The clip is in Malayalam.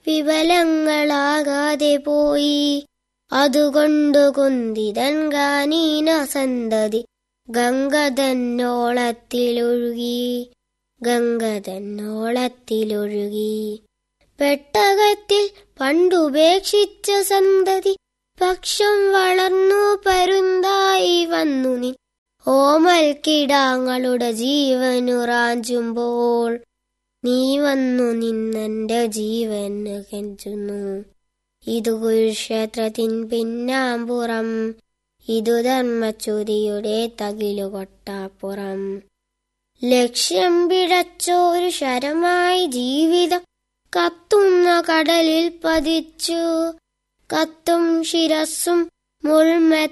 വിവലങ്ങളാകാതെ പോയി അതുകൊണ്ടു കുന്തിതൻ ഗാനീന സന്തതി ഗംഗതന്നോളത്തിലൊഴുകി ഗംഗതന്നോളത്തിലൊഴുകി പെട്ടകത്തിൽ പണ്ടുപേക്ഷിച്ച സന്തതി പക്ഷം വളർന്നു പരുന്തായി വന്നു നിൻ ഓമൽ കിടാങ്ങളുടെ ജീവനുറാഞ്ചുമ്പോൾ നീ വന്നു നിന്നെന്റെ ജീവന് കെഞ്ചുന്നു ഇതു കുരുക്ഷേത്രത്തിൻ പിന്നാമ്പുറം ഇതു ധർമ്മച്ചുരിയുടെ തകിലു കൊട്ടാപ്പുറം ലക്ഷ്യം പിഴച്ചൊരു ശരമായി ജീവിതം കത്തുന്ന കടലിൽ പതിച്ചു കത്തും ശിരസ്സും മുൾമെ